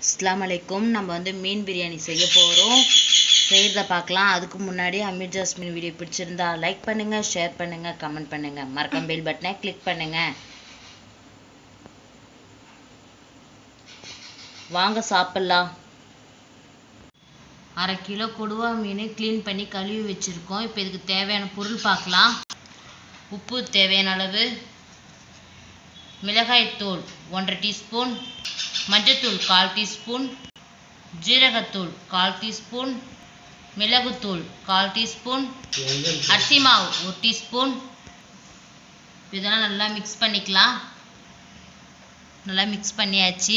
அஸ்ஸலாமு அலைக்கும் நம்ம வந்து மீன் பிரியாணி செய்ய போகிறோம் செய்கிறத பார்க்கலாம் அதுக்கு முன்னாடி அமீர் ஜாஸ்மின் வீடியோ பிடிச்சிருந்தா லைக் பண்ணுங்கள் ஷேர் பண்ணுங்கள் கமெண்ட் பண்ணுங்கள் மறக்காம பெல் பட்டனை கிளிக் பண்ணுங்கள் வாங்க சாப்பிட்லாம் அரை கிலோ கொடுவா மீன் க்ளீன் பண்ணி கழுவி வச்சுருக்கோம் இப்போ இதுக்கு தேவையான பொருள் பார்க்கலாம் உப்பு தேவையான அளவு மிளகாய்த்தூள் ஒன்றரை டீஸ்பூன் மஞ்சத்தூள் கால் டீஸ்பூன் ஜீரகத்தூள் கால் டீஸ்பூன் மிளகுத்தூள் கால் டீஸ்பூன் அரிசி மாவு ஒரு டீஸ்பூன் இதெல்லாம் நல்லா மிக்ஸ் பண்ணிக்கலாம் நல்லா மிக்ஸ் பண்ணியாச்சு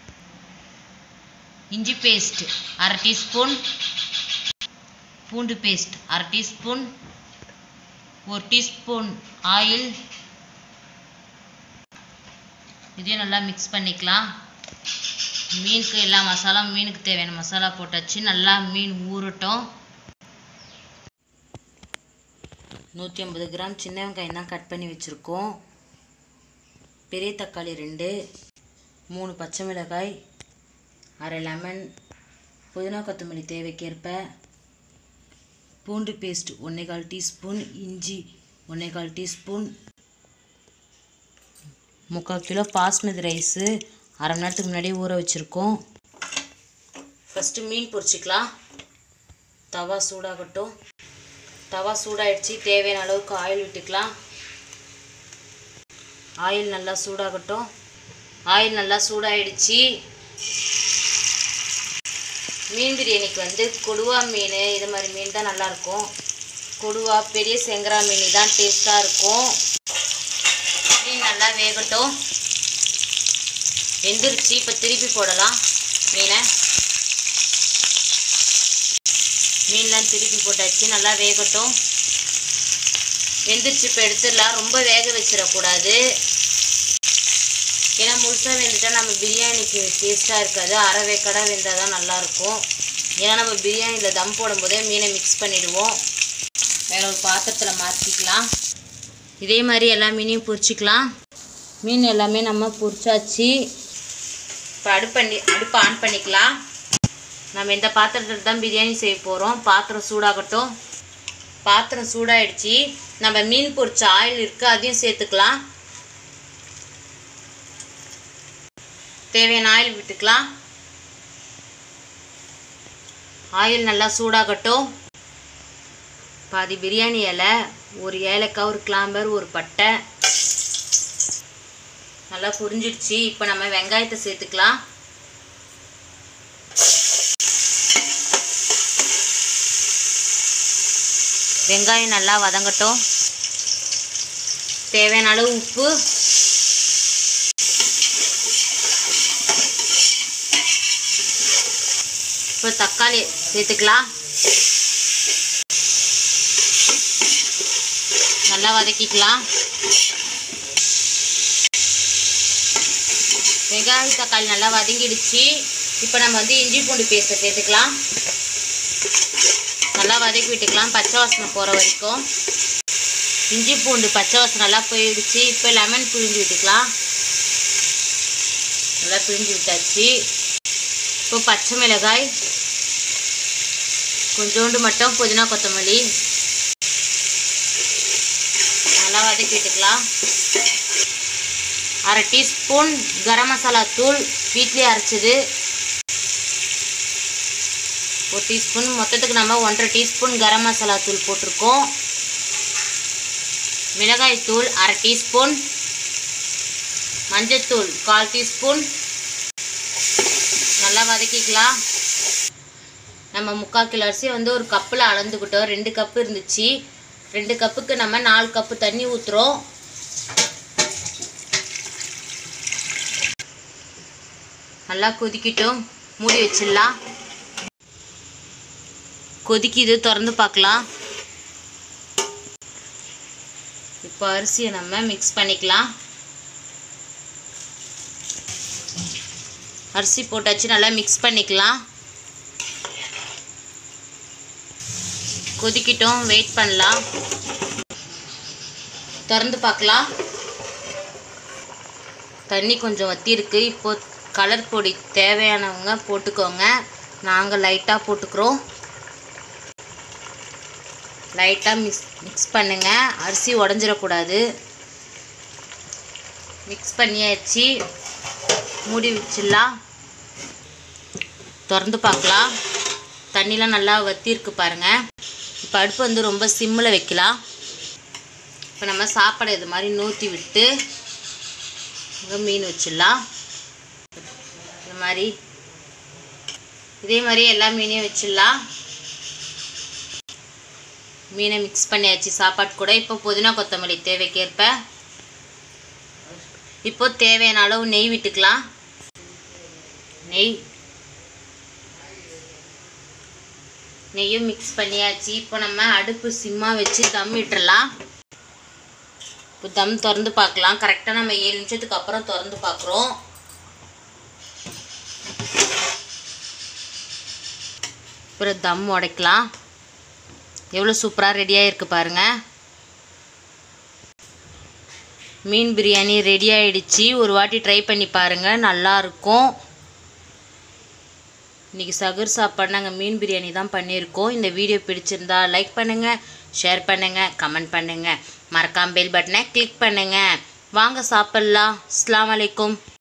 இஞ்சி பேஸ்ட் அரை டீஸ்பூன் பூண்டு பேஸ்ட் அரை டீஸ்பூன் ஒரு டீஸ்பூன் ஆயில் இதையும் நல்லா மிக்ஸ் பண்ணிக்கலாம் மீனுக்கு எல்லா மசாலா மீனுக்கு தேவையான மசாலா போட்டாச்சு நல்லா மீன் ஊறட்டும் நூற்றி ஐம்பது கிராம் சின்ன வெங்காயம் தான் கட் பண்ணி வச்சுருக்கோம் பெரிய தக்காளி ரெண்டு மூணு பச்சை மிளகாய் அரை லெமன் புதினா கொத்தமல்லி தேவைக்கேற்ப பூண்டு பேஸ்ட் ஒன்றேகால் டீஸ்பூன் இஞ்சி ஒன்றேகால் டீஸ்பூன் முக்கால் கிலோ பாஸ்மதி ரைஸு அரை மணி நேரத்துக்கு முன்னாடியே ஊற வச்சுருக்கோம் ஃபஸ்ட்டு மீன் பொரிச்சிக்கலாம் தவா சூடாகட்டும் தவா சூடாயிடுச்சு தேவையான அளவுக்கு ஆயில் விட்டுக்கலாம் ஆயில் நல்லா சூடாகட்டும் ஆயில் நல்லா சூடாயிடுச்சு மீன் பிரியாணிக்கு வந்து கொடுவா மீன் இது மாதிரி மீன் தான் நல்லாயிருக்கும் கொடுவா பெரிய செங்கரா மீன் தான் டேஸ்ட்டாக இருக்கும் மீன் நல்லா வேகட்டும் வெந்துருச்சு இப்போ திருப்பி போடலாம் மீனை மீன்லாம் திருப்பி போட்டாச்சு நல்லா வேகட்டும் வெந்துருச்சு இப்போ எடுத்துடலாம் ரொம்ப வேக வச்சிடக்கூடாது ஏன்னா முழுசாக வெந்துட்டா நம்ம பிரியாணிக்கு டேஸ்ட்டாக இருக்காது அரை வேக்கடாக வெந்தால் தான் நல்லாயிருக்கும் ஏன்னா நம்ம பிரியாணியில் தம் போடும்போதே மீனை மிக்ஸ் பண்ணிவிடுவோம் வேற ஒரு பாத்திரத்தில் மாற்றிக்கலாம் இதே மாதிரி எல்லா மீனையும் பொரிச்சிக்கலாம் மீன் எல்லாமே நம்ம பொரிச்சாச்சு இப்போ அடுப்பு பண்ணி அடுப்பு ஆன் பண்ணிக்கலாம் நம்ம இந்த பாத்திரத்தில் தான் பிரியாணி செய்ய போகிறோம் பாத்திரம் சூடாகட்டும் பாத்திரம் சூடாயிடுச்சு நம்ம மீன் பொரிச்ச ஆயில் இருக்குது அதையும் சேர்த்துக்கலாம் தேவையான ஆயில் விட்டுக்கலாம் ஆயில் நல்லா சூடாகட்டும் பாதி பிரியாணி இலை ஒரு ஏலக்காய் ஒரு கிளாம்பர் ஒரு பட்டை நல்லா புரிஞ்சிடுச்சு இப்போ நம்ம வெங்காயத்தை சேர்த்துக்கலாம் வெங்காயம் நல்லா வதங்கட்டும் தேவையான அளவு உப்பு இப்போ தக்காளி சேர்த்துக்கலாம் நல்லா வதக்கிக்கலாம் வெங்காயம் தக்காளி நல்லா வதங்கிடுச்சு இப்போ நம்ம வந்து இஞ்சி பூண்டு பேஸ்ட்டை சேர்த்துக்கலாம் நல்லா வதக்கி விட்டுக்கலாம் பச்சை வாசனை போகிற வரைக்கும் இஞ்சி பூண்டு பச்சை வாசனை நல்லா போயிடுச்சு இப்போ லெமன் பிழிஞ்சு விட்டுக்கலாம் நல்லா பிழிஞ்சு விட்டாச்சு இப்போ பச்சை மிளகாய் கொஞ்சோண்டு மட்டும் புதினா கொத்தமல்லி நல்லா வதக்கி விட்டுக்கலாம் அரை டீஸ்பூன் கரம் மசாலா தூள் வீட்லேயே அரைச்சது ஒரு டீஸ்பூன் மொத்தத்துக்கு நம்ம ஒன்றரை டீஸ்பூன் கரம் மசாலா தூள் போட்டிருக்கோம் மிளகாய் தூள் அரை டீஸ்பூன் மஞ்சத்தூள் கால் டீஸ்பூன் நல்லா வதக்கிக்கலாம் நம்ம முக்கால் கிலோ அரிசி வந்து ஒரு கப்பில் அளந்துக்கிட்டோம் ரெண்டு கப்பு இருந்துச்சு ரெண்டு கப்புக்கு நம்ம நாலு கப்பு தண்ணி ஊற்றுறோம் நல்லா கொதிக்கட்டும் மூடி வச்சிடலாம் கொதிக்குது திறந்து பார்க்கலாம் இப்போ அரிசியை நம்ம மிக்ஸ் பண்ணிக்கலாம் அரிசி போட்டாச்சு நல்லா மிக்ஸ் பண்ணிக்கலாம் கொதிக்கட்டும் வெயிட் பண்ணலாம் திறந்து பார்க்கலாம் தண்ணி கொஞ்சம் வத்தி இருக்கு இப்போ கலர் பொடி தேவையானவங்க போட்டுக்கோங்க நாங்கள் லைட்டாக போட்டுக்கிறோம் லைட்டாக மிக்ஸ் மிக்ஸ் பண்ணுங்க அரிசி உடஞ்சிடக்கூடாது மிக்ஸ் பண்ணியாச்சு மூடி வச்சிடலாம் திறந்து பார்க்கலாம் தண்ணிலாம் நல்லா வத்திருக்கு பாருங்கள் இப்போ அடுப்பு வந்து ரொம்ப சிம்மில் வைக்கலாம் இப்போ நம்ம சாப்பாடு இது மாதிரி நூற்றி விட்டு இங்கே மீன் வச்சிடலாம் இந்த மாதிரி இதே மாதிரி எல்லா மீனையும் வச்சிடலாம் மீனை மிக்ஸ் பண்ணியாச்சு சாப்பாடு கூட இப்போ புதினா கொத்தமல்லி தேவைக்கேற்ப இப்போ தேவையான அளவு நெய் விட்டுக்கலாம் நெய் நெய்யும் மிக்ஸ் பண்ணியாச்சு இப்போ நம்ம அடுப்பு சிம்மாக வச்சு தம் விட்டுறலாம் இப்போ தம் திறந்து பார்க்கலாம் கரெக்டாக நம்ம ஏழு நிமிஷத்துக்கு அப்புறம் திறந்து பார்க்குறோம் அப்புறம் தம் உடைக்கலாம் எவ்வளோ சூப்பராக ரெடியாக இருக்குது பாருங்கள் மீன் பிரியாணி ரெடி ஆயிடுச்சு ஒரு வாட்டி ட்ரை பண்ணி பாருங்கள் நல்லாயிருக்கும் இன்றைக்கி சகுர் சாப்பாடு நாங்கள் மீன் பிரியாணி தான் பண்ணியிருக்கோம் இந்த வீடியோ பிடிச்சிருந்தா லைக் பண்ணுங்கள் ஷேர் பண்ணுங்கள் கமெண்ட் பண்ணுங்கள் மறக்காம பெல் பட்டனை கிளிக் பண்ணுங்கள் வாங்க சாப்பிட்லாம் அஸ்ஸலாமு அலைக்கும்